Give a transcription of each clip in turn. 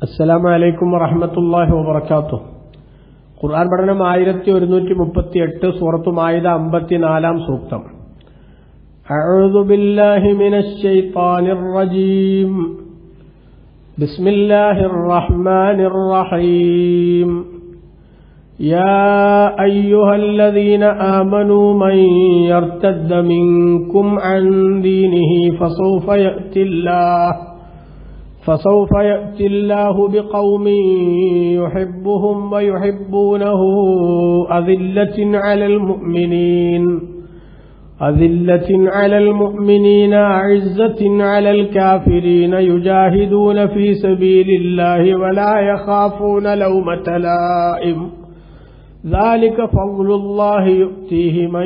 അസ്സലാമു അലൈക്കും വറഹമത്തല്ലാഹി വബർക്കാത്തു ഖുർആൻ പഠനം ആയിരത്തി ഒരുന്നൂറ്റി മുപ്പത്തി എട്ട് സൂറത്തു മായിദ അമ്പത്തിനാലാം സൂക്തം أعوذ بالله من الشيطان الرجيم بسم الله الرحمن الرحيم يا أيها الذين آمنوا من يرتد منكم عن دينه فسوف يأتي الله فسوف يأتي الله بقوم يحبهم ويحبونه أذلة على المؤمنين أذلة على المؤمنين أعزة على الكافرين يجاهدون في سبيل الله ولا يخافون لومة لائم ذلك فضل الله يؤتيه من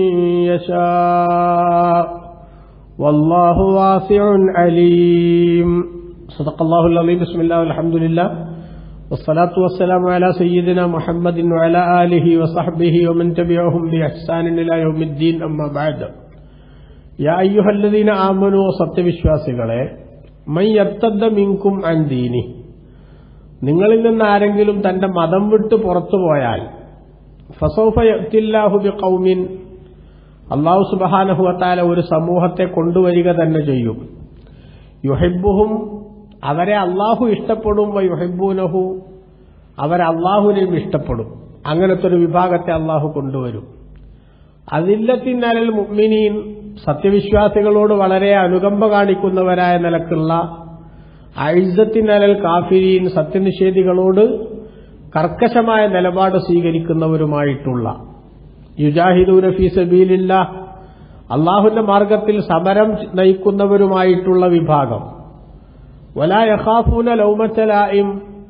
يشاء والله واسع عليم صدق الله العظيم بسم الله والحمد لله والصلاة والسلام على سيدنا محمد وعلى آله وصحبه ومن تبعهم بإحسان إلى يوم الدين أما بعد يا أيها الذين آمنوا സത്യവിശ്വാസികളെ മൻ യർത്തദ്ദ മിൻകും അൻ ദീനി നിങ്ങളിൽ നിന്ന് ആരെങ്കിലും തന്റെ മതം വിട്ട് പുറത്തു പോയാൽ ഫസൗഫ യത്തില്ലാഹു ബി കൗമിൻ അള്ളാഹു സുബഹാനഹുവത്താല ഒരു സമൂഹത്തെ കൊണ്ടുവരിക തന്നെ ചെയ്യും യുഹിബുഹും അവരെ അള്ളാഹു ഇഷ്ടപ്പെടും യുഹിബൂനഹു അവരെ അള്ളാഹുവിനെയും ഇഷ്ടപ്പെടും അങ്ങനത്തെ ഒരു വിഭാഗത്തെ അള്ളാഹു കൊണ്ടുവരും അതില്ലത്തിനലൽ മുഅ്മിനീൻ സത്യവിശ്വാസികളോട് വളരെ അനുകമ്പ കാണിക്കുന്നവരായ നിലക്കുള്ള ഐസത്തിനലൽ കാഫിരീൻ സത്യനിഷേധികളോട് കർക്കശമായ നിലപാട് സ്വീകരിക്കുന്നവരുമായിട്ടുള്ള യുജാഹിദൂന ഫീ സബീലില്ല അള്ളാഹുന്റെ മാർഗത്തിൽ സമരം നയിക്കുന്നവരുമായിട്ടുള്ള വിഭാഗം വലാ യഖാഫൂന ലൗമത്തലായും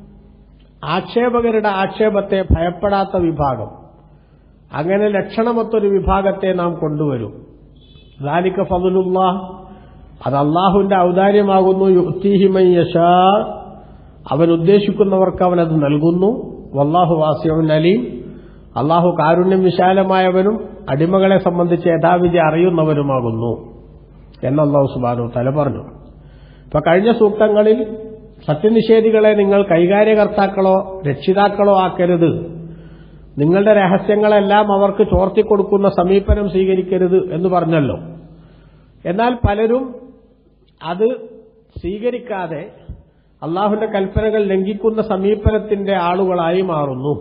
ആക്ഷേപകരുടെ ആക്ഷേപത്തെ ഭയപ്പെടാത്ത വിഭാഗം അങ്ങനെ ലക്ഷണമൊത്തൊരു വിഭാഗത്തെ നാം കൊണ്ടുവരും ദാലിക ഫതുലുള്ള അത് അള്ളാഹുവിന്റെ ഔദാര്യമാകുന്നു യുക്തിഹിമൻ യശാ അവൻ ഉദ്ദേശിക്കുന്നവർക്ക് അവനത് നൽകുന്നു വല്ലാഹു വാസിയുൻ അലീം അള്ളാഹു കാരുണ്യം വിശാലമായവനും അടിമകളെ സംബന്ധിച്ച് യഥാവിധി അറിയുന്നവരുമാകുന്നു എന്ന് അള്ളാഹു സുബാനു തല പറഞ്ഞു ഇപ്പൊ കഴിഞ്ഞ സൂക്തങ്ങളിൽ സത്യനിഷേധികളെ നിങ്ങൾ കൈകാര്യകർത്താക്കളോ രക്ഷിതാക്കളോ ആക്കരുത് നിങ്ങളുടെ രഹസ്യങ്ങളെല്ലാം അവർക്ക് ചോർത്തിക്കൊടുക്കുന്ന സമീപനം സ്വീകരിക്കരുത് എന്ന് പറഞ്ഞല്ലോ എന്നാൽ പലരും അത് സ്വീകരിക്കാതെ അള്ളാഹുവിന്റെ കൽപ്പനകൾ ലംഘിക്കുന്ന സമീപനത്തിന്റെ ആളുകളായി മാറുന്നു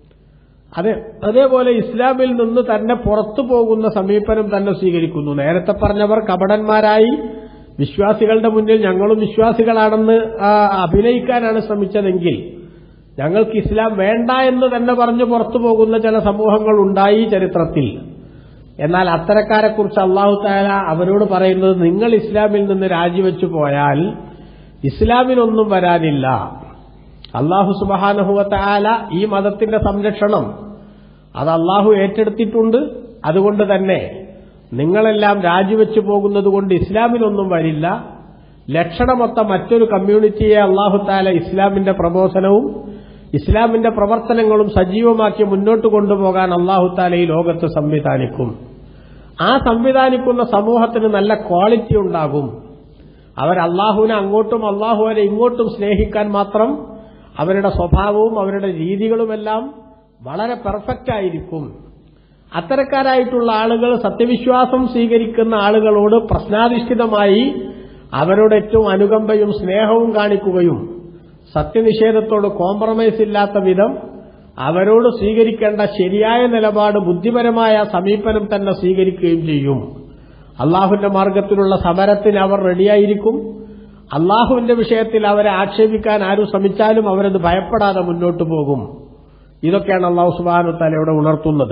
അതെ അതേപോലെ ഇസ്ലാമിൽ നിന്ന് തന്നെ പുറത്തു പോകുന്ന സമീപനം തന്നെ സ്വീകരിക്കുന്നു നേരത്തെ പറഞ്ഞവർ കപടന്മാരായി വിശ്വാസികളുടെ മുന്നിൽ ഞങ്ങളും വിശ്വാസികളാണെന്ന് അഭിനയിക്കാനാണ് ശ്രമിച്ചതെങ്കിൽ ഞങ്ങൾക്ക് ഇസ്ലാം വേണ്ട എന്ന് തന്നെ പറഞ്ഞു പുറത്തു പോകുന്ന ചില സമൂഹങ്ങൾ ഉണ്ടായി ചരിത്രത്തിൽ എന്നാൽ അത്തരക്കാരെക്കുറിച്ച് അള്ളാഹു താല അവരോട് പറയുന്നത് നിങ്ങൾ ഇസ്ലാമിൽ നിന്ന് രാജിവെച്ചു പോയാൽ ഇസ്ലാമിനൊന്നും വരാനില്ല അള്ളാഹു സുബഹാനുഹുവത്താല ഈ മതത്തിന്റെ സംരക്ഷണം അത് അള്ളാഹു ഏറ്റെടുത്തിട്ടുണ്ട് അതുകൊണ്ട് തന്നെ നിങ്ങളെല്ലാം രാജിവെച്ചു പോകുന്നത് കൊണ്ട് ഇസ്ലാമിനൊന്നും വരില്ല ലക്ഷണമൊത്ത മറ്റൊരു കമ്മ്യൂണിറ്റിയെ അള്ളാഹു താല ഇസ്ലാമിന്റെ പ്രബോധനവും ഇസ്ലാമിന്റെ പ്രവർത്തനങ്ങളും സജീവമാക്കി മുന്നോട്ട് കൊണ്ടുപോകാൻ അള്ളാഹു താല ഈ ലോകത്ത് സംവിധാനിക്കും ആ സംവിധാനിക്കുന്ന സമൂഹത്തിന് നല്ല ക്വാളിറ്റി ഉണ്ടാകും അവർ അള്ളാഹുവിനെ അങ്ങോട്ടും അള്ളാഹുവിനെ ഇങ്ങോട്ടും സ്നേഹിക്കാൻ മാത്രം അവരുടെ സ്വഭാവവും അവരുടെ രീതികളുമെല്ലാം വളരെ പെർഫെക്റ്റ് ആയിരിക്കും അത്തരക്കാരായിട്ടുള്ള ആളുകൾ സത്യവിശ്വാസം സ്വീകരിക്കുന്ന ആളുകളോട് പ്രശ്നാധിഷ്ഠിതമായി അവരോട് ഏറ്റവും അനുകമ്പയും സ്നേഹവും കാണിക്കുകയും സത്യനിഷേധത്തോട് കോംപ്രമൈസ് ഇല്ലാത്ത വിധം അവരോട് സ്വീകരിക്കേണ്ട ശരിയായ നിലപാട് ബുദ്ധിപരമായ സമീപനം തന്നെ സ്വീകരിക്കുകയും ചെയ്യും അള്ളാഹുവിന്റെ മാർഗത്തിലുള്ള സമരത്തിന് അവർ റെഡിയായിരിക്കും അള്ളാഹുവിന്റെ വിഷയത്തിൽ അവരെ ആക്ഷേപിക്കാൻ ആരും ശ്രമിച്ചാലും അവരത് ഭയപ്പെടാതെ മുന്നോട്ട് പോകും ഇതൊക്കെയാണ് അള്ളാഹു സുബാനു തലയുടെ ഉണർത്തുന്നത്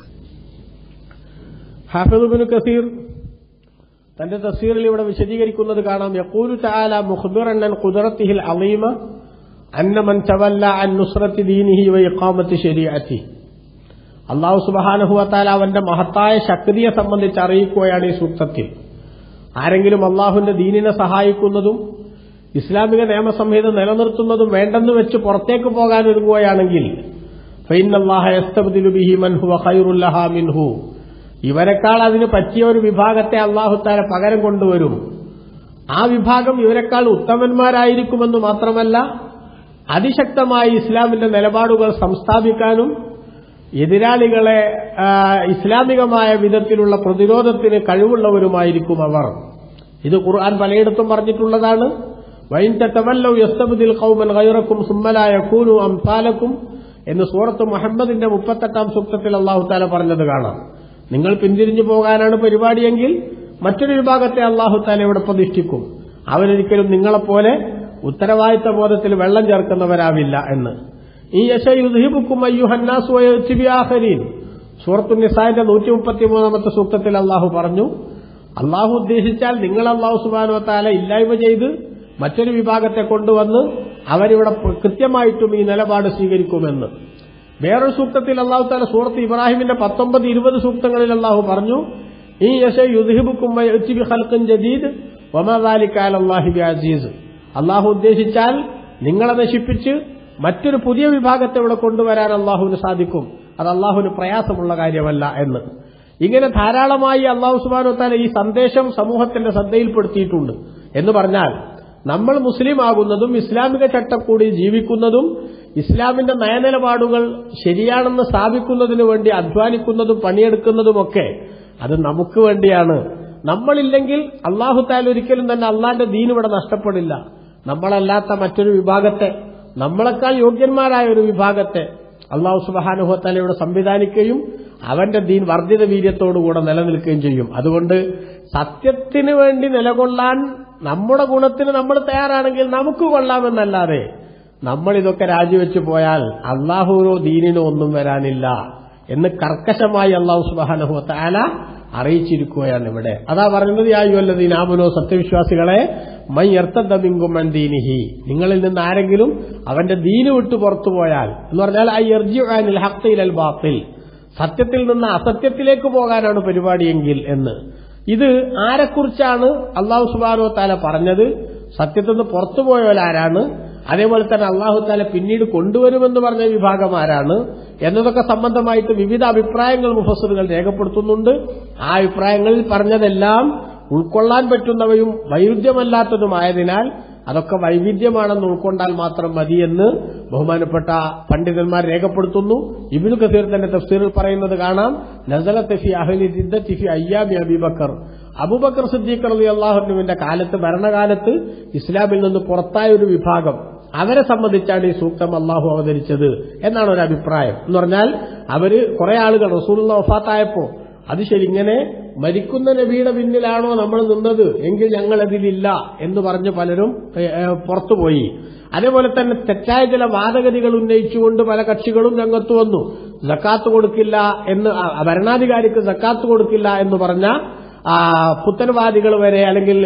ഹാഫിദുബിന് കസീർ തന്റെ തസീറിൽ ഇവിടെ വിശദീകരിക്കുന്നത് കാണാം യക്കൂലു ചാല മുഖ്ബിറൻ കുദറത്തിഹിൽ അലീമ അന്നമൻ ചവല്ല അൻ നുസ്രത്തി ദീനിഹി വ ഇഖാമത്തി ശരീഅത്തി അള്ളാഹു സുബഹാനഹുവത്താല അവന്റെ മഹത്തായ ശക്തിയെ സംബന്ധിച്ച് അറിയിക്കുകയാണ് ഈ സൂക്തത്തിൽ ആരെങ്കിലും അള്ളാഹുവിന്റെ ദീനിനെ സഹായിക്കുന്നതും ഇസ്ലാമിക നിയമസംഹിത നിലനിർത്തുന്നതും വേണ്ടെന്ന് വെച്ച് പുറത്തേക്ക് പോകാൻ ഒരുങ്ങുകയാണെങ്കിൽ മിൻഹു ഇവരെക്കാൾ അതിന് പറ്റിയ ഒരു വിഭാഗത്തെ അള്ളാഹുത്താര പകരം കൊണ്ടുവരും ആ വിഭാഗം ഇവരെക്കാൾ ഉത്തമന്മാരായിരിക്കുമെന്ന് മാത്രമല്ല അതിശക്തമായി ഇസ്ലാമിന്റെ നിലപാടുകൾ സംസ്ഥാപിക്കാനും എതിരാളികളെ ആ, ഇസ്ലാമികമായ വിധത്തിലുള്ള പ്രതിരോധത്തിന് കഴിവുള്ളവരുമായിരിക്കും അവർ ഇത് ഖുർആൻ പലയിടത്തും പറഞ്ഞിട്ടുള്ളതാണ് വൈൻ തവല്ലൗ യസ്തബ്ദിൽ ഖൗമൻ ഗൈറക്കും സുമ്മല യകൂനു അംസാലക്കും എന്ന് സൂറത്ത് മുഹമ്മദിന്റെ മുപ്പത്തെട്ടാം സൂക്തത്തിൽ അള്ളാഹു താല പറഞ്ഞത് കാണാം നിങ്ങൾ പിന്തിരിഞ്ഞു പോകാനാണ് പരിപാടിയെങ്കിൽ മറ്റൊരു വിഭാഗത്തെ അള്ളാഹു താല ഇവിടെ പ്രതിഷ്ഠിക്കും അവരൊരിക്കലും നിങ്ങളെപ്പോലെ ഉത്തരവാദിത്ത ബോധത്തിൽ വെള്ളം ചേർക്കുന്നവരാവില്ല എന്ന് ഈ യശയുദ്ഹിബുക്കും അയ്യുഹന്നാസ് വയച്ചിബിയാഹരീൻ സൂറത്തു നിസാന്റെ നൂറ്റി മുപ്പത്തിമൂന്നാമത്തെ സൂക്തത്തിൽ അള്ളാഹു പറഞ്ഞു അള്ളാഹു ഉദ്ദേശിച്ചാൽ നിങ്ങൾ അള്ളാഹു സുബാനോ താല ഇല്ലായ്മ ചെയ്ത് മറ്റൊരു വിഭാഗത്തെ കൊണ്ടുവന്ന് അവരിവിടെ കൃത്യമായിട്ടും ഈ നിലപാട് സ്വീകരിക്കുമെന്ന് വേറൊരു സൂക്തത്തിൽ അള്ളാഹു താല സൂറത്ത് ഇബ്രാഹിമിന്റെ പത്തൊമ്പത് ഇരുപത് സൂക്തങ്ങളിൽ അള്ളാഹു പറഞ്ഞു ഈ യശ യുദ്ഹിബുക്കും ഹൽക്കൻ ജദീദ് ഒമാലിക്കാലി അസീസ് അള്ളാഹു ഉദ്ദേശിച്ചാൽ നിങ്ങളെ നശിപ്പിച്ച് മറ്റൊരു പുതിയ വിഭാഗത്തെ ഇവിടെ കൊണ്ടുവരാൻ അള്ളാഹുവിന് സാധിക്കും അത് അള്ളാഹുവിന് പ്രയാസമുള്ള കാര്യമല്ല എന്ന് ഇങ്ങനെ ധാരാളമായി അള്ളാഹു സുബാനു താല ഈ സന്ദേശം സമൂഹത്തിന്റെ ശ്രദ്ധയിൽപ്പെടുത്തിയിട്ടുണ്ട് എന്ന് പറഞ്ഞാൽ നമ്മൾ മുസ്ലിം ആകുന്നതും ഇസ്ലാമിക ചട്ടക്കൂടി ജീവിക്കുന്നതും ഇസ്ലാമിന്റെ നയനിലപാടുകൾ ശരിയാണെന്ന് സ്ഥാപിക്കുന്നതിന് വേണ്ടി അധ്വാനിക്കുന്നതും പണിയെടുക്കുന്നതുമൊക്കെ അത് നമുക്ക് വേണ്ടിയാണ് നമ്മളില്ലെങ്കിൽ അള്ളാഹു താല ഒരിക്കലും തന്നെ അള്ളാന്റെ ദീൻ ഇവിടെ നഷ്ടപ്പെടില്ല നമ്മളല്ലാത്ത മറ്റൊരു വിഭാഗത്തെ നമ്മളെക്കാൾ യോഗ്യന്മാരായ ഒരു വിഭാഗത്തെ അള്ളാഹു സുബാനുഹത്തലയുടെ സംവിധാനിക്കുകയും അവന്റെ ദീൻ വർദ്ധിത വീര്യത്തോടുകൂടെ നിലനിൽക്കുകയും ചെയ്യും അതുകൊണ്ട് സത്യത്തിന് വേണ്ടി നിലകൊള്ളാൻ നമ്മുടെ ഗുണത്തിന് നമ്മൾ തയ്യാറാണെങ്കിൽ നമുക്ക് കൊള്ളാമെന്നല്ലാതെ നമ്മൾ ഇതൊക്കെ രാജിവെച്ച് പോയാൽ അള്ളാഹുവിനോ ദീനിനോ ഒന്നും വരാനില്ല എന്ന് കർക്കശമായി അള്ളാഹു സുബാനുഹത്താല അറിയിച്ചിരിക്കുകയാണ് ഇവിടെ അതാ പറയുന്നത് യായുവല്ലദീൻ ആമനോ സത്യവിശ്വാസികളെ മൈ എർത്തദ്ദമിങ്കും ദീനിഹി നിങ്ങളിൽ നിന്ന് ആരെങ്കിലും അവന്റെ ദീന് വിട്ടു പുറത്തു പോയാൽ എന്ന് പറഞ്ഞാൽ ഐ എർജി അനിൽ ഹക്തയിൽ ബാത്തിൽ സത്യത്തിൽ നിന്ന് അസത്യത്തിലേക്ക് പോകാനാണ് പരിപാടിയെങ്കിൽ എന്ന് ഇത് ആരെക്കുറിച്ചാണ് അള്ളാഹു സുബാനോ താല പറഞ്ഞത് സത്യത്തിൽ നിന്ന് പുറത്തുപോയവരാരാണ് അതേപോലെ തന്നെ അള്ളാഹു താല പിന്നീട് കൊണ്ടുവരുമെന്ന് പറഞ്ഞ വിഭാഗം ആരാണ് എന്നതൊക്കെ സംബന്ധമായിട്ട് വിവിധ അഭിപ്രായങ്ങൾ മുഫസറുകൾ രേഖപ്പെടുത്തുന്നുണ്ട് ആ അഭിപ്രായങ്ങളിൽ പറഞ്ഞതെല്ലാം ഉൾക്കൊള്ളാൻ പറ്റുന്നവയും വൈരുദ്ധ്യമല്ലാത്തതുമായതിനാൽ അതൊക്കെ വൈവിധ്യമാണെന്ന് ഉൾക്കൊണ്ടാൽ മാത്രം മതിയെന്ന് ബഹുമാനപ്പെട്ട പണ്ഡിതന്മാർ രേഖപ്പെടുത്തുന്നു ഇബിനു കസീർ തന്നെ തഫ്സീറിൽ പറയുന്നത് കാണാം നസല തെഫി അഹലി തിഫി അയ്യാബി അബിബക്കർ അബൂബക്കർ സിദ്ദീഖ് അലി അള്ളാഹുനുവിന്റെ കാലത്ത് ഭരണകാലത്ത് ഇസ്ലാമിൽ നിന്ന് പുറത്തായ ഒരു വിഭാഗം അവരെ സംബന്ധിച്ചാണ് ഈ സൂക്തം അള്ളാഹു അവതരിച്ചത് എന്നാണ് ഒരു അഭിപ്രായം എന്ന് പറഞ്ഞാൽ അവര് കുറെ ആളുകൾ റസൂലുള്ള വഫാത്തായപ്പോ അത് ശരി ഇങ്ങനെ മരിക്കുന്ന നബിയുടെ പിന്നിലാണോ നമ്മൾ നിന്നത് എങ്കിൽ ഞങ്ങൾ അതിലില്ല എന്ന് പറഞ്ഞ് പലരും ഏ, ഏ, പുറത്തുപോയി അതേപോലെ തന്നെ തെറ്റായ ചില വാദഗതികൾ ഉന്നയിച്ചുകൊണ്ട് പല കക്ഷികളും രംഗത്ത് വന്നു ജക്കാത്ത് കൊടുക്കില്ല എന്ന് ആ, ഭരണാധികാരിക്ക് ജക്കാത്ത് കൊടുക്കില്ല എന്ന് പറഞ്ഞ ആ, പുത്തൻവാദികൾ വരെ അല്ലെങ്കിൽ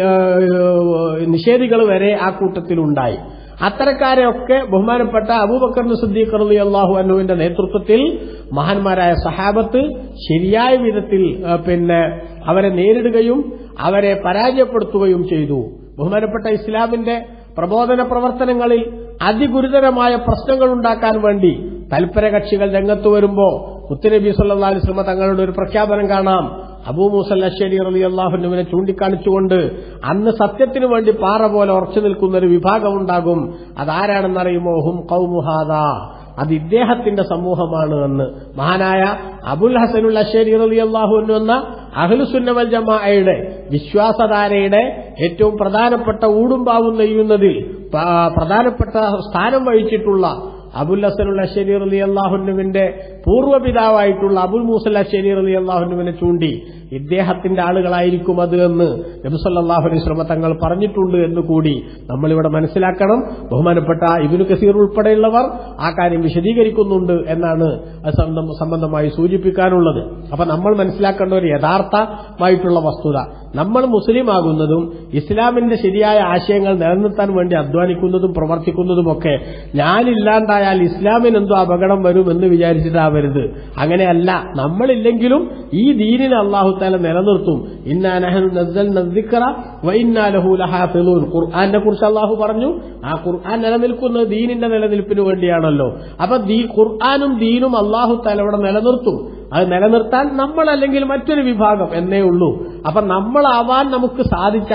നിഷേധികൾ വരെ ആ കൂട്ടത്തിലുണ്ടായി അത്തരക്കാരെയൊക്കെ ബഹുമാനപ്പെട്ട അബൂബക്കർ സിദ്ദീഖ് റളി അള്ളാഹു അനുവിന്റെ നേതൃത്വത്തിൽ മഹാന്മാരായ സഹാബത്ത് ശരിയായ വിധത്തിൽ ആ, പിന്നെ അവരെ നേരിടുകയും അവരെ പരാജയപ്പെടുത്തുകയും ചെയ്തു ബഹുമാനപ്പെട്ട ഇസ്ലാമിന്റെ പ്രബോധന പ്രവർത്തനങ്ങളിൽ അതിഗുരുതരമായ പ്രശ്നങ്ങൾ ഉണ്ടാക്കാൻ വേണ്ടി തൽപര കക്ഷികൾ രംഗത്ത് വരുമ്പോ മുത്തുനബി സല്ലാ അലിസ്ലമ തങ്ങളുടെ ഒരു പ്രഖ്യാപനം കാണാം അബൂ മൂസൽ അശ്ശരി റലി അള്ളാഹുനുവിനെ ചൂണ്ടിക്കാണിച്ചുകൊണ്ട് അന്ന് സത്യത്തിനു വേണ്ടി പാറ പോലെ ഉറച്ചു നിൽക്കുന്ന ഒരു വിഭാഗം ഉണ്ടാകും അതാരാണെന്നറിയുമോ ഹും കൗമുഹാദ അത് ഇദ്ദേഹത്തിന്റെ സമൂഹമാണ് എന്ന് മഹാനായ അബുൽ ഹസനുൽ അശ്ശരി റലി അള്ളാഹു എന്ന അഹ്ലുസുന്നവൽ ജമാഅയുടെ വിശ്വാസധാരയുടെ ഏറ്റവും പ്രധാനപ്പെട്ട ഊടുംപാവും നെയ്യുന്നതിൽ പ- പ്രധാനപ്പെട്ട സ്ഥാനം വഹിച്ചിട്ടുള്ള അബുൽ ഹസനുൽ അശ്ശരി റലി അള്ളാഹുനുവിന്റെ പൂർവ്വപിതാവായിട്ടുള്ള അബുൽ മൂസൽ അശ്ശരി റലി അള്ളാഹുനുവിനെ ചൂണ്ടി ഇദ്ദേഹത്തിന്റെ ആളുകളായിരിക്കും അത് എന്ന് നബിസല്ലാഹു അലൈഹി ശ്രമ തങ്ങൾ പറഞ്ഞിട്ടുണ്ട് എന്ന് കൂടി നമ്മളിവിടെ മനസ്സിലാക്കണം ബഹുമാനപ്പെട്ട ഇബിനു കസീർ ഉൾപ്പെടെയുള്ളവർ ആ കാര്യം വിശദീകരിക്കുന്നുണ്ട് എന്നാണ് അത് സംബന്ധം- സംബന്ധമായി സൂചിപ്പിക്കാനുള്ളത് അപ്പൊ നമ്മൾ മനസ്സിലാക്കേണ്ട ഒരു യഥാർത്ഥമായിട്ടുള്ള വസ്തുത നമ്മൾ മുസ്ലിം ആകുന്നതും ഇസ്ലാമിന്റെ ശരിയായ ആശയങ്ങൾ നിലനിർത്താൻ വേണ്ടി അധ്വാനിക്കുന്നതും പ്രവർത്തിക്കുന്നതുമൊക്കെ ഞാനില്ലാണ്ടായാൽ ഇസ്ലാമിന് എന്തോ അപകടം വരും എന്ന് വിചാരിച്ചിട്ടാവരുത് അങ്ങനെയല്ല നമ്മളില്ലെങ്കിലും ഈ ദീനിനെ അള്ളാഹുത്താല നിലനിർത്തും ഇന്നാനഹൻ നസ്സൽ നദ്ദിക്കറ വൈന്നാലഹു ലഹാഫിളൂൻ ഖുർആനെ കുറിച്ച് അള്ളാഹു പറഞ്ഞു ആ ഖുർആൻ നിലനിൽക്കുന്നത് ദീനിന്റെ നിലനിൽപ്പിന് വേണ്ടിയാണല്ലോ അപ്പൊ ദീ- ഖുർആനും ദീനും അള്ളാഹു താല ഇവിടെ നിലനിർത്തും അത് നിലനിർത്താൻ നമ്മൾ അല്ലെങ്കിൽ മറ്റൊരു വിഭാഗം എന്നേ ഉള്ളൂ അപ്പൊ നമ്മളാവാൻ നമുക്ക് സാധിച്ചാൽ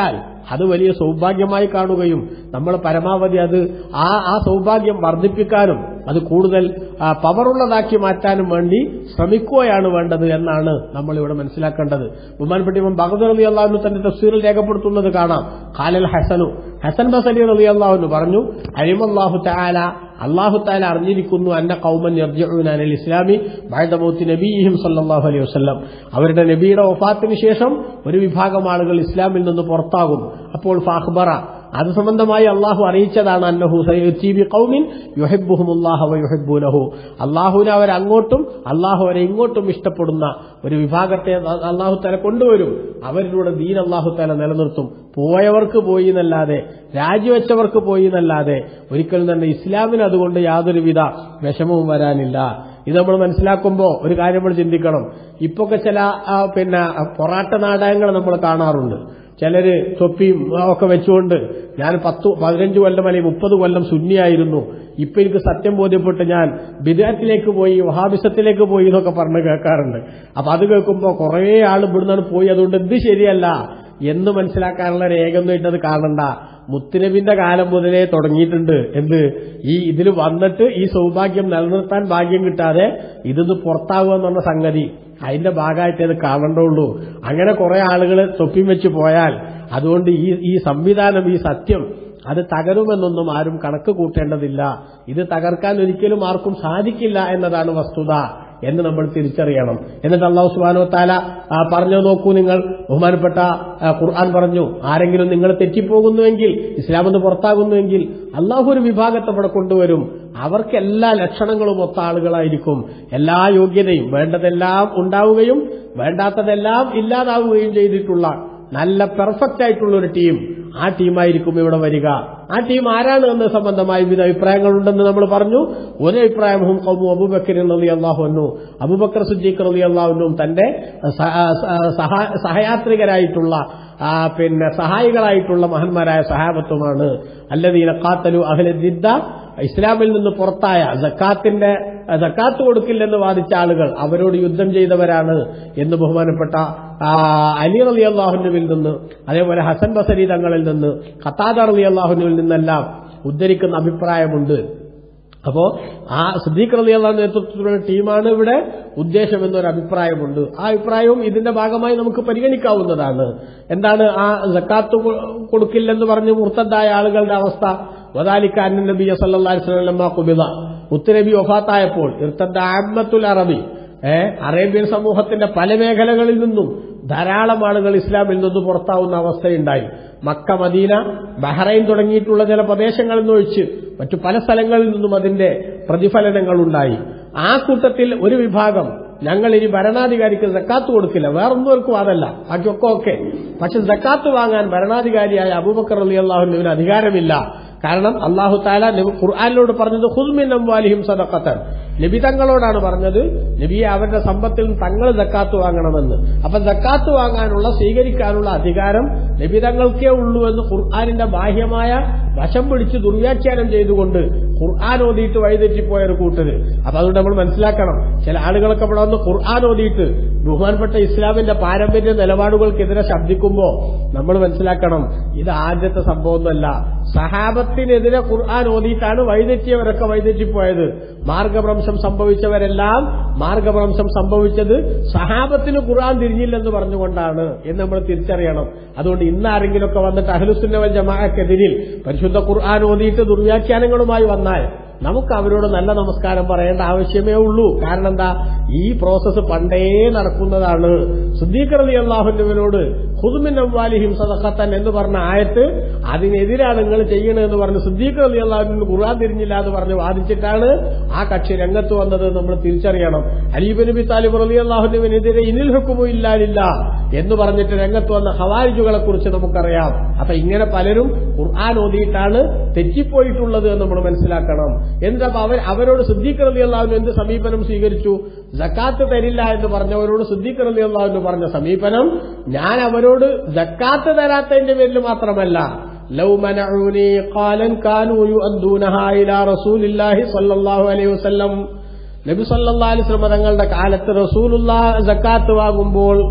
അത് വലിയ സൗഭാഗ്യമായി കാണുകയും നമ്മൾ പരമാവധി അത് ആ ആ സൗഭാഗ്യം വർദ്ധിപ്പിക്കാനും അത് കൂടുതൽ ആ, പവറുള്ളതാക്കി മാറ്റാനും വേണ്ടി ശ്രമിക്കുകയാണ് വേണ്ടത് എന്നാണ് നമ്മൾ ഇവിടെ മനസ്സിലാക്കേണ്ടത് ബഹുമാനപ്പെട്ട ഇമാം ബഹദർ അലി അള്ളാഹുനു തന്റെ തഫ്സീറിൽ രേഖപ്പെടുത്തുന്നത് കാണാം ഖാലൽ ഹസനു ഹസൻ ബസലി അലി അള്ളാഹുനു പറഞ്ഞു അഴിമല്ലാഹു തആല അള്ളാഹു താല അറിഞ്ഞിരിക്കുന്നു അന്ന കൗമൻ യർജിഊന അനിൽ ഇസ്ലാമി ബഅദ നബിയിഹിം സല്ലല്ലാഹു അലൈഹി വസല്ലം അവരുടെ നബിയുടെ വഫാത്തിന് ശേഷം ഒരു വിഭാഗം ആളുകൾ ഇസ്ലാമിൽ നിന്ന് പുറത്താകും അപ്പോൾ ഫാഖ്ബറ അത് സംബന്ധമായി അള്ളാഹു അറിയിച്ചതാണ് അന്നഹു സയഅതി ബി ഖൗമിൻ യുഹിബ്ബുഹുമുല്ലാഹു വ യുഹിബ്ബൂനഹു അള്ളാഹുവിനെ അവർ അങ്ങോട്ടും അള്ളാഹു അവരെ ഇങ്ങോട്ടും ഇഷ്ടപ്പെടുന്ന ഒരു വിഭാഗത്തെ അള്ളാഹു താല കൊണ്ടുവരും അവരിലൂടെ ദീൻ അള്ളാഹു താല നിലനിർത്തും പോയവർക്ക് പോയി എന്നല്ലാതെ രാജിവെച്ചവർക്ക് പോയി എന്നല്ലാതെ ഒരിക്കലും തന്നെ ഇസ്ലാമിന് അതുകൊണ്ട് യാതൊരുവിധ വിഷമവും വരാനില്ല ഇത് നമ്മൾ മനസ്സിലാക്കുമ്പോൾ ഒരു കാര്യം നമ്മൾ ചിന്തിക്കണം ഇപ്പൊക്കെ ചില ആ, പിന്നെ പൊറാട്ട നാടകങ്ങൾ നമ്മൾ കാണാറുണ്ട് ചിലര് തൊപ്പിയും ഒക്കെ വെച്ചുകൊണ്ട് ഞാൻ പത്തു പതിനഞ്ച് കൊല്ലം അല്ലെങ്കിൽ മുപ്പത് കൊല്ലം സുന്നിയായിരുന്നു ഇപ്പൊ എനിക്ക് സത്യം ബോധ്യപ്പെട്ട് ഞാൻ ബിദാറ്റിലേക്ക് പോയി വഹാബിസത്തിലേക്ക് പോയി എന്നൊക്കെ പറഞ്ഞ് കേൾക്കാറുണ്ട് അപ്പൊ അത് കേൾക്കുമ്പോൾ കുറേ ആൾ ഇവിടുന്നാണ് പോയി അതുകൊണ്ട് ഇത് ശരിയല്ല എന്ന് മനസ്സിലാക്കാനുള്ള രേഖയൊന്നും ഇട്ടത് കാണണ്ട മുത്തുനബിന്റെ കാലം മുതലേ തുടങ്ങിയിട്ടുണ്ട് എന്ത് ഈ ഇതിൽ വന്നിട്ട് ഈ സൗഭാഗ്യം നിലനിർത്താൻ ഭാഗ്യം കിട്ടാതെ ഇതിന്ന് പുറത്താവുക എന്ന് പറഞ്ഞ സംഗതി അതിന്റെ ഭാഗമായിട്ട് അത് കാണണ്ടുള്ളൂ അങ്ങനെ കുറെ ആളുകൾ തൊപ്പിയും വെച്ച് പോയാൽ അതുകൊണ്ട് ഈ ഈ സംവിധാനം ഈ സത്യം അത് തകരുമെന്നൊന്നും ആരും കണക്ക് കൂട്ടേണ്ടതില്ല ഇത് തകർക്കാൻ ഒരിക്കലും ആർക്കും സാധിക്കില്ല എന്നതാണ് വസ്തുത എന്ന് നമ്മൾ തിരിച്ചറിയണം എന്നിട്ട് അള്ളാഹു സുബാനോ താല ആ, പറഞ്ഞു നോക്കൂ നിങ്ങൾ ബഹുമാനപ്പെട്ട ആ, ഖുർആൻ പറഞ്ഞു ആരെങ്കിലും നിങ്ങൾ തെറ്റിപ്പോകുന്നുവെങ്കിൽ ഇസ്ലാമെന്ന് പുറത്താകുന്നുവെങ്കിൽ അള്ളാഹു ഒരു വിഭാഗത്തെ ഇവിടെ കൊണ്ടുവരും അവർക്ക് എല്ലാ ലക്ഷണങ്ങളും ഒത്ത ആളുകളായിരിക്കും എല്ലാ യോഗ്യതയും വേണ്ടതെല്ലാം ഉണ്ടാവുകയും വേണ്ടാത്തതെല്ലാം ഇല്ലാതാവുകയും ചെയ്തിട്ടുള്ള നല്ല പെർഫെക്റ്റ് ആയിട്ടുള്ള ഒരു ടീം ആ ടീമായിരിക്കും ഇവിടെ വരിക ആ ടീം ആരാണ് എന്ന സംബന്ധമായി വിവിധ അഭിപ്രായങ്ങളുണ്ടെന്ന് നമ്മൾ പറഞ്ഞു ഒരു അഭിപ്രായം ഹും കൗമു അബൂബക്കർ അലി അള്ളാഹുന്നു അബൂബക്കർ സുദ്ദീഖ് അലി അള്ളാഹുനും തന്റെ സഹ- സഹ- സഹയാത്രികരായിട്ടുള്ള ആ, പിന്നെ സഹായികളായിട്ടുള്ള മഹന്മാരായ സഹാബത്തുമാണ് അല്ലദീന ഖാത്തലു അഹ്ലദ്ദിദ്ദ ഇസ്ലാമിൽ നിന്ന് പുറത്തായ ജക്കാത്തിന്റെ ജക്കാത്ത് കൊടുക്കില്ലെന്ന് വാദിച്ച ആളുകൾ അവരോട് യുദ്ധം ചെയ്തവരാണ് എന്ന് ബഹുമാനപ്പെട്ട ആ, അലി അലി അള്ളാഹുനുവിൽ നിന്ന് അതേപോലെ ഹസൻ ബസരി തങ്ങളിൽ നിന്ന് ഖത്താദ അലി അള്ളാഹുനുവിൽ നിന്നെല്ലാം ഉദ്ധരിക്കുന്ന അഭിപ്രായമുണ്ട് അപ്പോ ആ സിദ്ദീഖ് റലി അള്ളാഹു നേതൃത്വത്തിലുള്ള ടീമാണ് ഇവിടെ ഉദ്ദേശം എന്നൊരു അഭിപ്രായമുണ്ട് ആ അഭിപ്രായവും ഇതിന്റെ ഭാഗമായി നമുക്ക് പരിഗണിക്കാവുന്നതാണ് എന്താണ് ആ ജക്കാത്ത് കൊ- കൊടുക്കില്ലെന്ന് പറഞ്ഞ് മുർത്തദ്ദായ ആളുകളുടെ അവസ്ഥ വദാലിക്ക അന്ന നബിയ സല്ലല്ലാഹു അലൈഹി വസല്ലം ഖുബിദ മുത്തനബി വഫാത്തായപ്പോൾ ഇർത്തദ്ദ അമ്മത്തുൽ അറബി ഏ അറേബ്യൻ സമൂഹത്തിന്റെ പല മേഖലകളിൽ നിന്നും ധാരാളം ആളുകൾ ഇസ്ലാമിൽ നിന്ന് പുറത്താവുന്ന അവസ്ഥയുണ്ടായി മക്ക മദീന ബഹ്റൈൻ തുടങ്ങിയിട്ടുള്ള ചില പ്രദേശങ്ങളിൽ നിന്നൊഴിച്ച് മറ്റു പല സ്ഥലങ്ങളിൽ നിന്നും അതിന്റെ പ്രതിഫലനങ്ങൾ ഉണ്ടായി ആ കൂട്ടത്തിൽ ഒരു വിഭാഗം ഞങ്ങൾ ഇനി ഭരണാധികാരിക്ക് സക്കാത്ത് കൊടുക്കില്ല വേറൊന്നും ഒരു വാദമല്ല ബാക്കിയൊക്കെ ഓക്കെ പക്ഷെ സക്കാത്ത് വാങ്ങാൻ ഭരണാധികാരിയായ അബൂബക്കർ അലി അള്ളാഹുവിന് അധികാരമില്ല കാരണം അള്ളാഹു താല നബി ഖുർആാനിലോട് പറഞ്ഞത് ഹുദ്മിൻ അംവാലിഹിം സദഖത്തൻ നബി തങ്ങളോടാണ് പറഞ്ഞത് നബിയെ അവരുടെ സമ്പത്തിൽ നിന്ന് തങ്ങൾ ജക്കാത്ത് വാങ്ങണമെന്ന് അപ്പൊ ജക്കാത്ത് വാങ്ങാനുള്ള സ്വീകരിക്കാനുള്ള അധികാരം നബി തങ്ങൾക്കേ ഉള്ളൂ എന്ന് ഖുർആാനിന്റെ ബാഹ്യമായ വശം പിടിച്ച് ദുർവ്യാഖ്യാനം ചെയ്തുകൊണ്ട് ഖുർആൻ ഓതിയിട്ട് വഴിതെറ്റിപ്പോയ ഒരു കൂട്ടര് അപ്പൊ അതുകൊണ്ട് നമ്മൾ മനസ്സിലാക്കണം ചില ആളുകളൊക്കെ ഇവിടെ വന്ന് ഖുർആൻ ഓതിയിട്ട് ബഹുമാനപ്പെട്ട ഇസ്ലാമിന്റെ പാരമ്പര്യ നിലപാടുകൾക്കെതിരെ ശബ്ദിക്കുമ്പോ നമ്മൾ മനസ്സിലാക്കണം ഇത് ആദ്യത്തെ സംഭവമൊന്നുമല്ല സഹാബത്തിനെതിരെ ഖുർആൻ ഓതിയിട്ടാണ് വഴിതെറ്റിയവരൊക്കെ വഴിതെറ്റിപ്പോയത് മാർഗഭ്രംശം സംഭവിച്ചവരെല്ലാം മാർഗഭ്രംശം സംഭവിച്ചത് സഹാബത്തിന് ഖുർആൻ തിരിഞ്ഞില്ലെന്ന് പറഞ്ഞുകൊണ്ടാണ് എന്ന് നമ്മൾ തിരിച്ചറിയണം അതുകൊണ്ട് ഇന്ന് ആരെങ്കിലുമൊക്കെ വന്നിട്ട് അഹ്ലുസുന്നവൽ ജമാഅക്കെതിരിൽ പരിശുദ്ധ ഖുർആൻ ഓതിയിട്ട് ദുർവ്യാഖ്യാനങ്ങളുമായി വന്നാൽ നമുക്ക് അവരോട് നല്ല നമസ്കാരം പറയേണ്ട ആവശ്യമേ ഉള്ളൂ കാരണം എന്താ ഈ പ്രോസസ്സ് പണ്ടേ നടക്കുന്നതാണ് സുദ്ദീഖർ അലി അള്ളാഹുവിനോട് ഹുദുമിൻ അംവാലിഹിം സദഖത്തൻ എന്ന് പറഞ്ഞ ആയത്ത് അതിനെതിരാണ് നിങ്ങൾ ചെയ്യണമെന്ന് പറഞ്ഞ് സുദ്ദീഖർ അലി അള്ളാഹുവിന് ഖുർആൻ തിരിഞ്ഞില്ല എന്ന് പറഞ്ഞ് വാദിച്ചിട്ടാണ് ആ കക്ഷി രംഗത്ത് വന്നത് നമ്മൾ തിരിച്ചറിയണം അലീബ് നബി താലിബ് അലി അള്ളാഹുവിനെതിരെ ഇനിൽ ഹുക്കുമോ ഇല്ലാലില്ല എന്ന് പറഞ്ഞിട്ട് രംഗത്ത് വന്ന ഹവാരിജുകളെ കുറിച്ച് നമുക്കറിയാം അപ്പൊ ഇങ്ങനെ പലരും ഖുർആൻ ഓതിയിട്ടാണ് തെറ്റിപ്പോയിട്ടുള്ളത് എന്ന് നമ്മൾ മനസ്സിലാക്കണം എന്നിട്ട് അപ്പൊ അവർ അവരോട് സിദ്ദീഖ് അലി അള്ളാഹുവിന് എന്ത് സമീപനം സ്വീകരിച്ചു ജക്കാത്ത് തരില്ല എന്ന് പറഞ്ഞവരോട് സിദ്ദീഖ് അലി അള്ളാഹുവിന് പറഞ്ഞ സമീപനം ഞാൻ അവരോട് ജക്കാത്ത് തരാത്തതിന്റെ പേരിൽ മാത്രമല്ല ലൗ മനഊനി ഖാലൻ കാനൂ യുഅദ്ദൂനഹാ ഇലാ റസൂലില്ലാഹി സ്വല്ലല്ലാഹു അലൈഹി വസല്ലം നബി സല്ലല്ലാഹു അലൈഹി വസല്ലം തങ്ങളുടെ കാലത്ത് റസൂലുള്ള സക്കാത്ത് വാങ്ങുമ്പോൾ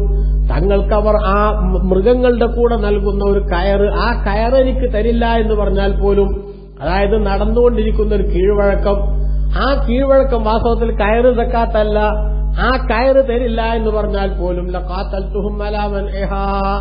തങ്ങൾക്കവർ ആ മ- മൃഗങ്ങളുടെ കൂടെ നൽകുന്ന ഒരു കയറ് ആ കയറ് എനിക്ക് തരില്ല എന്ന് പറഞ്ഞാൽ പോലും അതായത് നടന്നുകൊണ്ടിരിക്കുന്ന ഒരു കീഴ്വഴക്കം ആ കീഴ്വഴക്കം വാസ്തവത്തിൽ കയറ് തക്കാത്തല്ല ആ കയറ് തരില്ല എന്ന് പറഞ്ഞാൽ പോലും ലഖാത്തൽതുഹും അലാ മൻഇഹാ.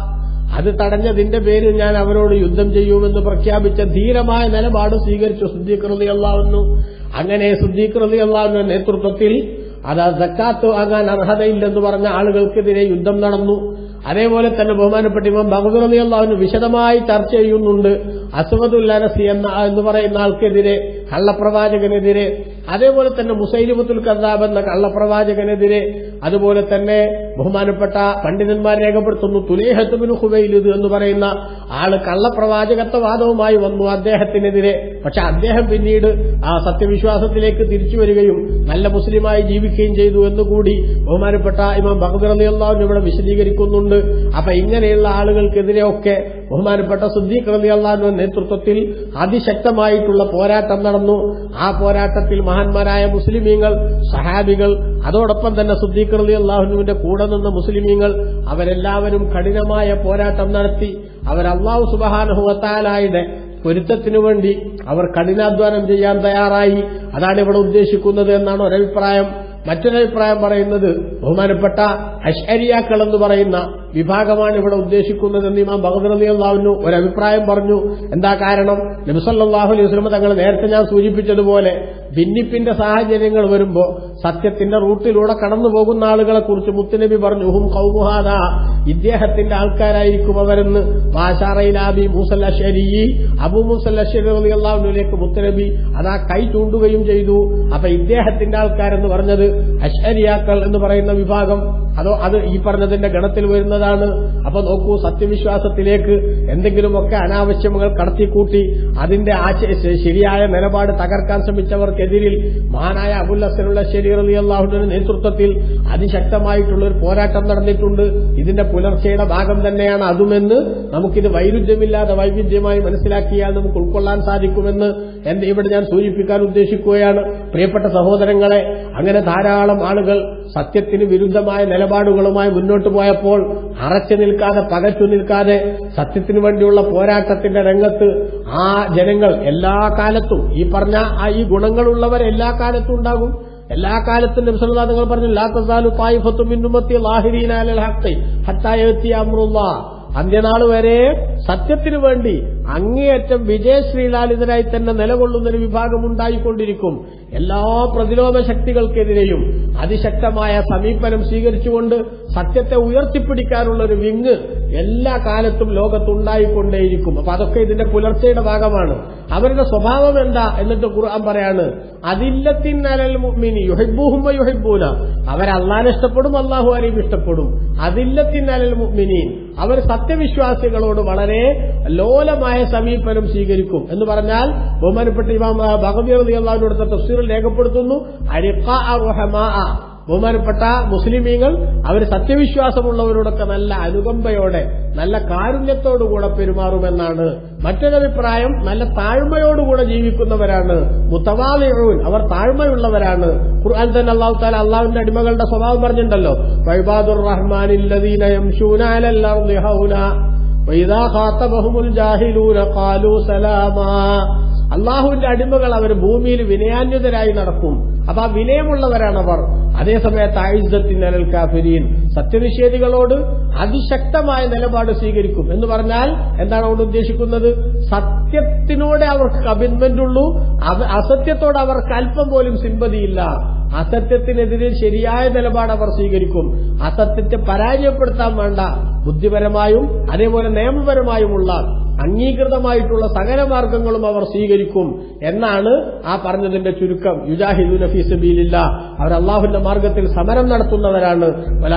അത് തടഞ്ഞതിന്റെ പേരിൽ ഞാൻ അവരോട് യുദ്ധം ചെയ്യുമെന്ന് പ്രഖ്യാപിച്ച ധീരമായ നിലപാട് സ്വീകരിച്ചു സുദ്ദീഖ്റതി അള്ളാവുന്നു അങ്ങനെ സുദ്ദീഖ്റതി അള്ളാവുന്ന നേതൃത്വത്തിൽ അത് സക്കാത്ത് വാങ്ങാൻ അർഹതയില്ലെന്ന് പറഞ്ഞ ആളുകൾക്കെതിരെ യുദ്ധം നടന്നു അതേപോലെ തന്നെ ബഹുമാനപ്പെട്ട ഇമാം ബഹദുറലി അള്ളാഹുന് വിശദമായി ചർച്ച ചെയ്യുന്നുണ്ട് അസുവദുൽ അനസി എന്ന എന്ന് പറയുന്ന ആൾക്കെതിരെ കള്ളപ്രവാചകനെതിരെ അതേപോലെ തന്നെ മുസൈലിമത്തുൽ കസാബ് എന്ന കള്ളപ്രവാചകനെതിരെ അതുപോലെ തന്നെ ബഹുമാനപ്പെട്ട പണ്ഡിതന്മാർ രേഖപ്പെടുത്തുന്നു തുലേഹത്തുബിൻ ഹുബൈലിദ് എന്ന് പറയുന്ന ആള് കള്ളപ്രവാചകത്വ വാദവുമായി വന്നു അദ്ദേഹത്തിനെതിരെ പക്ഷെ അദ്ദേഹം പിന്നീട് ആ സത്യവിശ്വാസത്തിലേക്ക് തിരിച്ചു വരികയും നല്ല മുസ്ലിമായി ജീവിക്കുകയും ചെയ്തു എന്നുകൂടി ബഹുമാനപ്പെട്ട ഇമാം ബഹദർ അലി അള്ളാഹുവിന് ഇവിടെ വിശദീകരിക്കുന്നുണ്ട് അപ്പൊ ഇങ്ങനെയുള്ള ആളുകൾക്കെതിരെ ഒക്കെ ബഹുമാനപ്പെട്ട സുദ്ദീഖ് അലി അള്ളാഹുവിന്റെ നേതൃത്വത്തിൽ അതിശക്തമായിട്ടുള്ള പോരാട്ടം നടന്നു ആ പോരാട്ടത്തിൽ മഹാന്മാരായ മുസ്ലിമീങ്ങൾ സഹാബികൾ അതോടൊപ്പം തന്നെ സുദ്ദീഖ് അലി അള്ളാഹുവിന്റെ കൂടെ നിന്ന മുസ്ലിമീങ്ങൾ അവരെല്ലാവരും കഠിനമായ പോരാട്ടം നടത്തി അവർ അള്ളാഹു സുബഹാനുഹുവത്താലായുടെ പൊരുത്തത്തിനു വേണ്ടി അവർ കഠിനാധ്വാനം ചെയ്യാൻ തയ്യാറായി അതാണ് ഇവിടെ ഉദ്ദേശിക്കുന്നത് എന്നാണ് ഒരഭിപ്രായം മറ്റൊരഭിപ്രായം പറയുന്നത് ബഹുമാനപ്പെട്ട അഷ്അരിയാക്കൾ എന്ന് പറയുന്ന വിഭാഗമാണ് ഇവിടെ ഉദ്ദേശിക്കുന്നതെന്ന് ഇമാം ബഹദറലി അള്ളാഹുവിനു ഒരഭിപ്രായം പറഞ്ഞു എന്താ കാരണം നബിസല്ലാഹു അലൈഹി വസ്ലമ തങ്ങൾ നേരത്തെ ഞാൻ സൂചിപ്പിച്ചതുപോലെ ഭിന്നിപ്പിന്റെ സാഹചര്യങ്ങൾ വരുമ്പോൾ സത്യത്തിന്റെ റൂട്ടിലൂടെ കടന്നു പോകുന്ന ആളുകളെ കുറിച്ച് മുത്തുനബി പറഞ്ഞു ഹും കൗമുഹാദ ഇദ്ദേഹത്തിന്റെ ആൾക്കാരായിരിക്കും അവരെന്ന് വാശാറയിലാബി മൂസൽ അഷരി അബു മുസൽ അഷരി അലി അള്ളാഹുവിലേക്ക് മുത്തുനബി അതാ കൈ ചൂണ്ടുകയും ചെയ്തു അപ്പൊ ഇദ്ദേഹത്തിന്റെ ആൾക്കാരെന്ന് പറഞ്ഞത് അഷരിയാക്കൾ എന്ന് പറയുന്ന വിഭാഗം അതോ അത് ഈ പറഞ്ഞതിന്റെ ഗണത്തിൽ വരുന്നതാണ് അപ്പൊ നോക്കൂ സത്യവിശ്വാസത്തിലേക്ക് എന്തെങ്കിലുമൊക്കെ അനാവശ്യങ്ങൾ കടത്തിക്കൂട്ടി അതിന്റെ ആശയ ശരിയായ നിലപാട് തകർക്കാൻ ശ്രമിച്ചവർക്കെതിരിൽ മഹാനായ അബുൽ ഹസനുള്ള ശരീർ അലി അള്ളാഹുവിന്റെ നേതൃത്വത്തിൽ അതിശക്തമായിട്ടുള്ള ഒരു പോരാട്ടം നടന്നിട്ടുണ്ട് ഇതിന്റെ പുലർച്ചയുടെ ഭാഗം തന്നെയാണ് അതുമെന്ന് നമുക്കിത് വൈരുദ്ധ്യമില്ലാതെ വൈവിധ്യമായി മനസ്സിലാക്കിയാൽ നമുക്ക് ഉൾക്കൊള്ളാൻ സാധിക്കുമെന്ന് എന്റെ ഇവിടെ ഞാൻ സൂചിപ്പിക്കാൻ ഉദ്ദേശിക്കുകയാണ് പ്രിയപ്പെട്ട സഹോദരങ്ങളെ അങ്ങനെ ധാരാളം ആളുകൾ സത്യത്തിന് വിരുദ്ധമായ നിലപാടുകളുമായി മുന്നോട്ട് പോയപ്പോൾ അറച്ചു നിൽക്കാതെ പകച്ചു നിൽക്കാതെ സത്യത്തിനു വേണ്ടിയുള്ള പോരാട്ടത്തിന്റെ രംഗത്ത് ആ ജനങ്ങൾ എല്ലാ കാലത്തും ഈ പറഞ്ഞ ആ ഈ ഗുണങ്ങളുള്ളവർ എല്ലാ കാലത്തും ഉണ്ടാകും എല്ലാ കാലത്തും നബ്സല്ലാ നിങ്ങൾ പറഞ്ഞു ലാ തസാലു തായിഫത്തും മിന്നുമത്തി ലാഹിരീനാലൽ ഹഖ് ഹത്താ യഅതി അംറുല്ലാഹ് അന്ത്യനാൾ വരെ സത്യത്തിനു വേണ്ടി അങ്ങേയറ്റം വിജയശ്രീലാലിതരായി തന്നെ നിലകൊള്ളുന്ന ഒരു വിഭാഗം ഉണ്ടായിക്കൊണ്ടിരിക്കും എല്ലാ പ്രതിരോധ ശക്തികൾക്കെതിരെയും അതിശക്തമായ സമീപനം സ്വീകരിച്ചുകൊണ്ട് സത്യത്തെ ഉയർത്തിപ്പിടിക്കാനുള്ള ഒരു വിങ് എല്ലാ കാലത്തും ലോകത്തുണ്ടായിക്കൊണ്ടേയിരിക്കും അപ്പൊ അതൊക്കെ ഇതിന്റെ പുലർച്ചയുടെ ഭാഗമാണ് അവരുടെ സ്വഭാവം എന്താ എന്നിട്ട് ഖുർആൻ പറയാണ് അതില്ലത്തിൻ അലൽ മുഅ്മിനി യുഹിബ്ബുഹും യുഹിബ്ബൂന അവർ അള്ളാഹിനെ ഇഷ്ടപ്പെടും അള്ളാഹു അലീം ഇഷ്ടപ്പെടും അതില്ലത്തിൻ അലൽ മുഅ്മിനീൻ അവർ സത്യവിശ്വാസികളോട് വളരെ ലോലമായ സമീപനം സ്വീകരിക്കും എന്ന് പറഞ്ഞാൽ ബഹുമാനപ്പെട്ട ഇമാം ഭഗവതി അള്ളാഹുവിനോടുത്ത തഫ്സീറിൽ രേഖപ്പെടുത്തുന്നു അരിഖ റുഹമാ ബഹുമാനപ്പെട്ട മുസ്ലിമീങ്ങൾ അവർ സത്യവിശ്വാസമുള്ളവരോടൊക്കെ നല്ല അനുകമ്പയോടെ നല്ല കാരുണ്യത്തോടുകൂടെ പെരുമാറുമെന്നാണ് മറ്റൊരഭിപ്രായം നല്ല താഴ്മയോടുകൂടെ ജീവിക്കുന്നവരാണ് മുത്തവാലിഊൻ അവർ താഴ്മയുള്ളവരാണ് ഖുർആൻ തന്നെ അള്ളാഹു താല അള്ളാഹുവിന്റെ അടിമകളുടെ സ്വഭാവം പറഞ്ഞിട്ടുണ്ടല്ലോ വൈബാദുർ റഹ്മാനില്ലദീന യംശൂന അലൽ അർളി ഹൗന വൈദാ ഖാതബഹുമുൽ ജാഹിലൂന ഖാലൂ സലാമാ അള്ളാഹുവിന്റെ അടിമകൾ അവർ ഭൂമിയിൽ വിനയാന്വിതരായി നടക്കും അപ്പൊ ആ വിനയമുള്ളവരാണവർ അതേസമയത്ത് ആയുധത്തിനൽ കാഫിരീൻ സത്യനിഷേധികളോട് അതിശക്തമായ നിലപാട് സ്വീകരിക്കും എന്ന് പറഞ്ഞാൽ എന്താണ് അവിടെ ഉദ്ദേശിക്കുന്നത് സത്യത്തിനോടെ അവർക്ക് കമ്മിറ്റ്മെന്റ് ഉള്ളൂ അത് അസത്യത്തോട് അവർക്ക് അല്പം പോലും സിമ്പതിയില്ല അസത്യത്തിനെതിരെ ശരിയായ നിലപാട് അവർ സ്വീകരിക്കും അസത്യത്തെ പരാജയപ്പെടുത്താൻ വേണ്ട ബുദ്ധിപരമായും അതേപോലെ നിയമപരമായുമുള്ള അംഗീകൃതമായിട്ടുള്ള സകല മാർഗങ്ങളും അവർ സ്വീകരിക്കും എന്നാണ് ആ പറഞ്ഞതിന്റെ ചുരുക്കം യുജാഹിദു നഫീസബീലില്ല അവർ അള്ളാഹുവിന്റെ മാർഗത്തിൽ സമരം നടത്തുന്നവരാണ്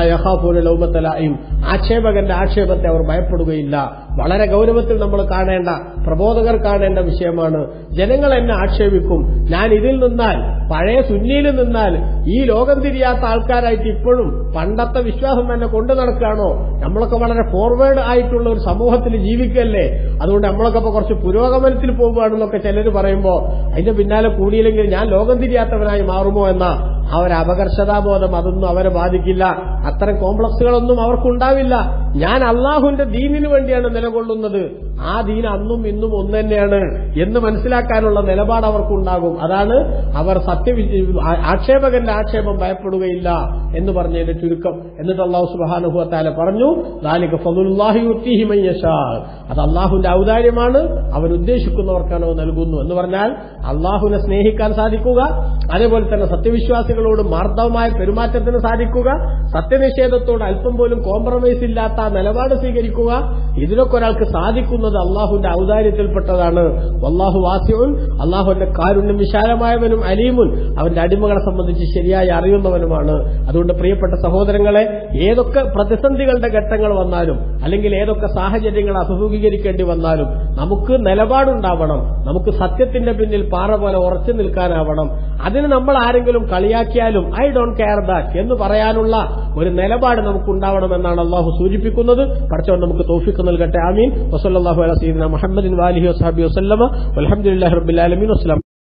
ലൗമത്തലായും ആക്ഷേപകന്റെ ആക്ഷേപത്തെ അവർ ഭയപ്പെടുകയില്ല വളരെ ഗൗരവത്തിൽ നമ്മൾ കാണേണ്ട പ്രബോധകർ കാണേണ്ട വിഷയമാണ് ജനങ്ങൾ എന്നെ ആക്ഷേപിക്കും ഞാൻ ഇതിൽ നിന്നാൽ പഴയ സുന്നിയിൽ നിന്നാൽ ഈ ലോകം തിരിയാത്ത ആൾക്കാരായിട്ട് ഇപ്പോഴും പണ്ടത്തെ വിശ്വാസം തന്നെ കൊണ്ടു നടക്കുകയാണോ നമ്മളൊക്കെ വളരെ ഫോർവേഡ് ആയിട്ടുള്ള ഒരു സമൂഹത്തിൽ ജീവിക്കല്ലേ അതുകൊണ്ട് നമ്മളൊക്കെ ഇപ്പൊ കുറച്ച് പുരോഗമനത്തിൽ പോകുകയാണെന്നൊക്കെ ചിലർ പറയുമ്പോൾ അതിന്റെ പിന്നാലെ കൂടിയില്ലെങ്കിൽ ഞാൻ ലോകം തിരിയാത്തവനായി മാറുമോ എന്ന ആ ഒരു അപകർഷതാബോധം അതൊന്നും അവരെ ബാധിക്കില്ല അത്തരം കോംപ്ലക്സുകളൊന്നും അവർക്കുണ്ടാവില്ല ഞാൻ അള്ളാഹുവിന്റെ ദീനിനു വേണ്ടിയാണ് നിലകൊള്ളുന്നത് ആ ദീൻ അന്നും ഇന്നും ഒന്ന് തന്നെയാണ് എന്ന് മനസ്സിലാക്കാനുള്ള നിലപാട് അവർക്കുണ്ടാകും അതാണ് അവർ സത്യ ആക്ഷേപകന്റെ ആക്ഷേപം ഭയപ്പെടുകയില്ല എന്ന് പറഞ്ഞതിന്റെ ചുരുക്കം എന്നിട്ട് അള്ളാഹു സുബാനുഭവത്താല പറഞ്ഞു ദാലിക ഫതുല്ലാഹി യുത്തിഹി മൻ യശാ. അത് അള്ളാഹുവിന്റെ ഔദാര്യമാണ് അവൻ ഉദ്ദേശിക്കുന്നവർക്കാണോ നൽകുന്നു എന്ന് പറഞ്ഞാൽ അള്ളാഹുവിനെ സ്നേഹിക്കാൻ സാധിക്കുക അതേപോലെ തന്നെ സത്യവിശ്വാസികളോട് മാർദ്ദവമായ പെരുമാറ്റത്തിന് സാധിക്കുക സത്യനിഷേധത്തോട് അല്പം പോലും കോംപ്രമൈസ് ഇല്ലാത്ത ആ നിലപാട് സ്വീകരിക്കുക ഇതിലൊക്കെ ഒരാൾക്ക് സാധിക്കുന്നത് അള്ളാഹുവിന്റെ ഔദാര്യത്തിൽപ്പെട്ടതാണ് അള്ളാഹു വാസ്യവും അള്ളാഹുവിന്റെ കാരുണ്യം വിശാലമായവനും അലീമുൻ അവന്റെ അടിമകളെ സംബന്ധിച്ച് ശരിയായി അറിയുന്നവനുമാണ് അതുകൊണ്ട് പ്രിയപ്പെട്ട സഹോദരങ്ങളെ ഏതൊക്കെ പ്രതിസന്ധികളുടെ ഘട്ടങ്ങൾ വന്നാലും അല്ലെങ്കിൽ ഏതൊക്കെ സാഹചര്യങ്ങൾ അഭിമുഖീകരിക്കേണ്ടി വന്നാലും നമുക്ക് നിലപാടുണ്ടാവണം നമുക്ക് സത്യത്തിന്റെ പിന്നിൽ പാറ പോലെ ഉറച്ചു നിൽക്കാനാവണം അതിന് നമ്മൾ ആരെങ്കിലും കളിയാക്കിയാലും ഐ ഡോണ്ട് കെയർ ദാറ്റ് എന്ന് പറയാനുള്ള ഒരു നിലപാട് നമുക്കുണ്ടാവണമെന്നാണ് അള്ളാഹു സൂചിപ്പിക്കുന്നത് പഠിച്ചവൻ നമുക്ക് തോഫിക്ക് നൽകട്ടെ ആമീൻ വസല്ലാഹു അല സീദന മുഹമ്മദിൻ വാലിഹി വസാബി വസ്ലമ അലഹമുല്ലാ റബ്ബിലാലമീൻ വസ്ലാം